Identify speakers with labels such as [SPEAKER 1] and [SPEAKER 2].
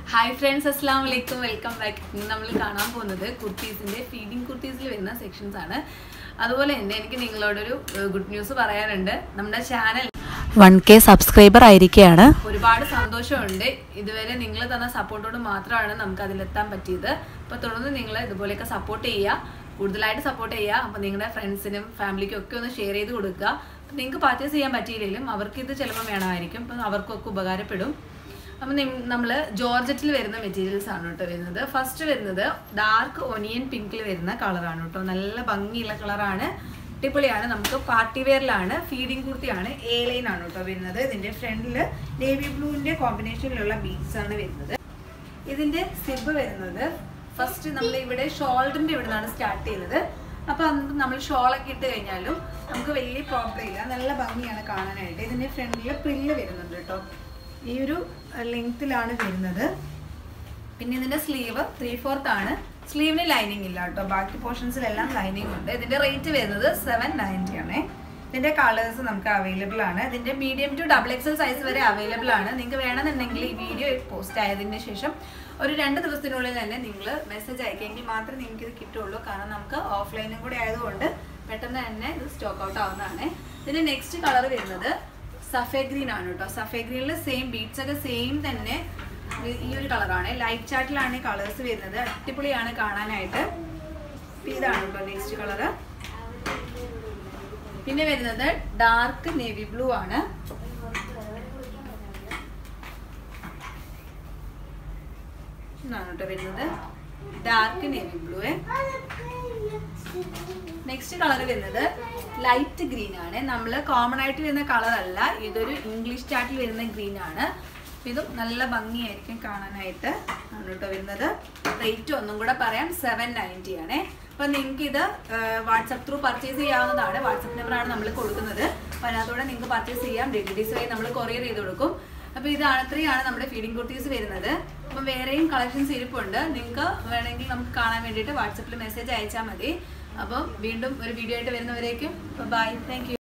[SPEAKER 1] hi friends അസ്സാം വലൈക്കും welcome back ഇന്ന് നമ്മൾ കാണാൻ പോകുന്നത് കുർത്തീസിന്റെ ഫീഡിങ് കുർത്തീസിൽ വരുന്ന സെക്ഷൻസ് ആണ് അതുപോലെ തന്നെ എനിക്ക് നിങ്ങളോടൊരു ഗുഡ് ന്യൂസ് പറയാനുണ്ട് നമ്മുടെ ചാനൽ
[SPEAKER 2] വൺ കെ സബ്സ്ക്രൈബർ ആയിരിക്കുകയാണ്
[SPEAKER 1] ഒരുപാട് സന്തോഷമുണ്ട് ഇതുവരെ നിങ്ങൾ തന്ന സപ്പോർട്ടോട് മാത്രമാണ് നമുക്ക് അതിലെത്താൻ പറ്റിയത് അപ്പോൾ തുടർന്ന് നിങ്ങൾ ഇതുപോലെയൊക്കെ സപ്പോർട്ട് ചെയ്യുക കൂടുതലായിട്ട് സപ്പോർട്ട് ചെയ്യുക അപ്പോൾ നിങ്ങളുടെ ഫ്രണ്ട്സിനും ഫാമിലിക്കും ഒക്കെ ഒന്ന് ഷെയർ ചെയ്ത് കൊടുക്കുക നിങ്ങൾക്ക് പർച്ചേസ് ചെയ്യാൻ പറ്റിയില്ലെങ്കിലും അവർക്ക് ഇത് ചിലപ്പോൾ വേണമായിരിക്കും അപ്പം അവർക്കൊക്കെ ഉപകാരപ്പെടും അപ്പം നമ്മൾ ജോർജറ്റിൽ വരുന്ന മെറ്റീരിയൽസ് ആണ് കേട്ടോ വരുന്നത് ഫസ്റ്റ് വരുന്നത് ഡാർക്ക് ഒനിയൻ പിങ്കിൽ വരുന്ന കളറാണ് കേട്ടോ നല്ല ഭംഗിയുള്ള കളറാണ് അടിപൊളിയാണ് നമുക്ക് പാർട്ടി വെയറിലാണ് ഫീഡിങ് കുർത്തിയാണ് എ ലൈൻ ആണ് കേട്ടോ വരുന്നത് ഇതിന്റെ ഫ്രണ്ടിൽ നേവി ബ്ലൂവിന്റെ കോമ്പിനേഷനിലുള്ള ബീഡ്സ് ആണ് വരുന്നത് ഇതിന്റെ സിബ് വരുന്നത് ഫസ്റ്റ് നമ്മൾ ഇവിടെ ഷോൾഡറിന്റെ ഇവിടെ നിന്നാണ് സ്റ്റാർട്ട് ചെയ്യുന്നത് അപ്പൊ അന്ന് നമ്മൾ ഷോളൊക്കെ ഇട്ട് കഴിഞ്ഞാലും നമുക്ക് വലിയ പ്രോബ്ലം ഇല്ല നല്ല ഭംഗിയാണ് കാണാനായിട്ട് ഇതിന്റെ ഫ്രണ്ടിൽ പ്രില്ല് വരുന്നുണ്ട് കേട്ടോ ഈ ഒരു ലെങ്ത്തിലാണ് വരുന്നത് പിന്നെ ഇതിന്റെ സ്ലീവ് ത്രീ ഫോർത്ത് ആണ് സ്ലീവിന് ലൈനിങ് ഇല്ല കേട്ടോ ബാക്കി പോർഷൻസിലെല്ലാം ലൈനിങ് ഉണ്ട് ഇതിന്റെ റേറ്റ് വരുന്നത് സെവൻ നയൻറ്റി ആണ് ഇതിന്റെ കളേഴ്സ് നമുക്ക് അവൈലബിൾ ആണ് ഇതിന്റെ medium to double XL size വരെ അവൈലബിൾ ആണ് നിങ്ങൾക്ക് വേണമെന്നുണ്ടെങ്കിൽ ഈ വീഡിയോ പോസ്റ്റ് ആയതിന് ശേഷം ഒരു രണ്ട് ദിവസത്തിനുള്ളിൽ തന്നെ നിങ്ങൾ മെസ്സേജ് അയക്കുമെങ്കിൽ മാത്രമേ നിങ്ങൾക്ക് ഇത് കിട്ടുള്ളൂ കാരണം നമുക്ക് ഓഫ്ലൈനും കൂടി ആയതുകൊണ്ട് പെട്ടെന്ന് തന്നെ ഇത് സ്റ്റോക്ക് ഔട്ട് ആവുന്നതാണ് ഇതിന്റെ നെക്സ്റ്റ് കളർ വരുന്നത് സഫേ ഗ്രീൻ ആണ് കേട്ടോ സഫേ ഗ്രീനിൽ സെയിം ബീഡ്സ് ഒക്കെ സെയിം തന്നെ ഈ ഒരു കളറാണ് ലൈറ്റ് ചാർട്ടിലാണ് കളേഴ്സ് വരുന്നത് അടിപൊളിയാണ് കാണാനായിട്ട് ഇപ്പൊ ഇതാണ് കേട്ടോ നെക്സ്റ്റ് കളറ് പിന്നെ വരുന്നത് ഡാർക്ക് നേവി ബ്ലൂ ആണ് ഇതാണ് കേട്ടോ വരുന്നത് dark navy blue next colour വരുന്നത് ലൈറ്റ് ഗ്രീൻ ആണ് നമ്മൾ കോമൺ ആയിട്ട് വരുന്ന കളർ അല്ല ഇതൊരു ഇംഗ്ലീഷ് ചാർട്ടിൽ വരുന്ന ഗ്രീൻ ആണ് ഇതും നല്ല ഭംഗിയായിരിക്കും കാണാനായിട്ട് ആണ് കേട്ടോ വരുന്നത് റേറ്റ് ഒന്നും കൂടെ പറയാം സെവൻ നയൻറ്റി ആണ് അപ്പൊ നിങ്ങൾക്ക് ഇത് വാട്സപ്പ് ത്രൂ പർച്ചേസ് ചെയ്യാവുന്നതാണ് വാട്സപ്പ് നമ്പറാണ് നമ്മൾ കൊടുക്കുന്നത് അപ്പൊ അതിനകത്തൂടെ നിങ്ങൾക്ക് പർച്ചേസ് ചെയ്യാം ഡെലിവറീസ് വഴി നമ്മൾ കൊറിയർ ചെയ്ത് കൊടുക്കും അപ്പൊ ഇതാണ് ഇത്രയാണ് നമ്മുടെ ഫീഡിംഗ് കുർത്തീസ് വരുന്നത് അപ്പം വേറെയും കളക്ഷൻസ് ഇരിപ്പുണ്ട് നിങ്ങൾക്ക് വേണമെങ്കിൽ നമുക്ക് കാണാൻ വേണ്ടിയിട്ട് വാട്സപ്പിൽ മെസ്സേജ് അയച്ചാൽ മതി അപ്പം വീണ്ടും ഒരു വീഡിയോ ആയിട്ട് വരുന്നവരേക്കും ബൈ താങ്ക്